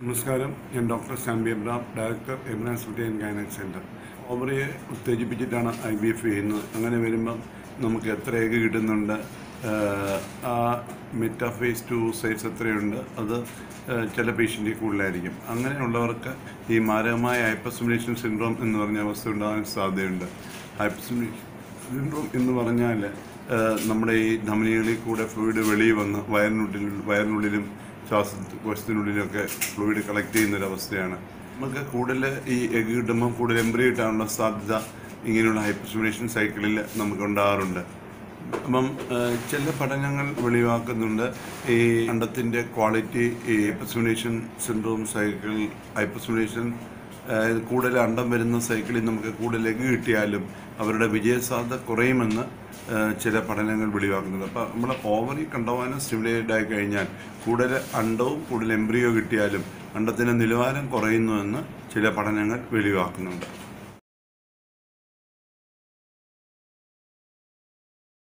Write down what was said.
നമസ്കാരം ഞാൻ doctor Sampi Abraham director Abraham city and gynaec centre ഓവറിയെ ഉത്തേജിപ്പിച്ചിട്ടാണ് ഐ ബി എഫ് ചെയ്യുന്നത് അങ്ങനെ വരുമ്പം നമുക്ക് എത്ര എഗ് കിട്ടുന്നുണ്ട് ആഹ് ആ മെറ്റാഫേസ് ടു സൈസ് എത്രയുണ്ട് അത് ആഹ് ചില പേഷ്യൻറ്റിൽ കൂടുതലായിരിക്കും അങ്ങനെയുള്ളവർക്ക് ഈ മാരകമായ ഹൈപ്പർസിമുലേഷൻ സിൻഡ്രോം എന്ന് പറഞ്ഞ അവസ്ഥ ഉണ്ടാകാൻ സാധ്യതയുണ്ട് ഹൈപ്പർസിമുലേഷൻ സിൻഡ്രോം എന്ന് പറഞ്ഞാൽ ആഹ് നമ്മുടെ ഈ ധമനികളിൽ കൂടെ ഫ്ലൂയിഡ് വെളിയിൽ വന്ന് വയറിനുള്ളിൽ വയറിനുള്ളിലും ശ്വാസകോശത്തിനുള്ളിലൊക്കെ ഫ്ലൂയിഡ് കളക്ട് ചെയ്യുന്ന ഒരു അവസ്ഥയാണ് നമുക്ക് കൂടുതൽ ഈ എഗ് കിട്ടുമ്പോൾ കൂടുതൽ എംബ്രി കിട്ടാനുള്ള സാധ്യത ഇങ്ങനെയുള്ള ഹൈപ്പർസിമുലേഷൻ സൈക്കിളിൽ നമുക്ക് ഉണ്ടാകാറുണ്ട് അപ്പം ഏഹ്, ചില പഠനങ്ങൾ വെളിവാക്കുന്നുണ്ട് ഈ അണ്ടത്തിൻ്റെ ക്വാളിറ്റി ഈ ഹൈപ്പർസിമുലേഷൻ സിൻഡ്രോം സൈക്കിൾ ഹൈപ്പർസിമുലേഷൻ ഏഹ്, കൂടുതൽ അണ്ടം വരുന്ന സൈക്കിളിൽ നമുക്ക് കൂടുതൽ എഗ് കിട്ടിയാലും അവരുടെ വിജയസാധ്യത കുറയുമെന്ന് ഏഹ്, ചില പഠനങ്ങൾ വെളിവാക്കുന്നുണ്ട് അപ്പോൾ നമ്മൾ ഓവറി കണ്ടവാനം സ്റ്റിമുലേറ്റഡ് ആയി കഴിഞ്ഞാൽ കൂടുതൽ അണ്ടവും കൂടുതൽ എംബ്രിയോ കിട്ടിയാലും അണ്ടത്തിൻ്റെ നിലവാരം കുറയുന്നുവെന്ന് ചില പഠനങ്ങൾ വെളിവാക്കുന്നുണ്ട്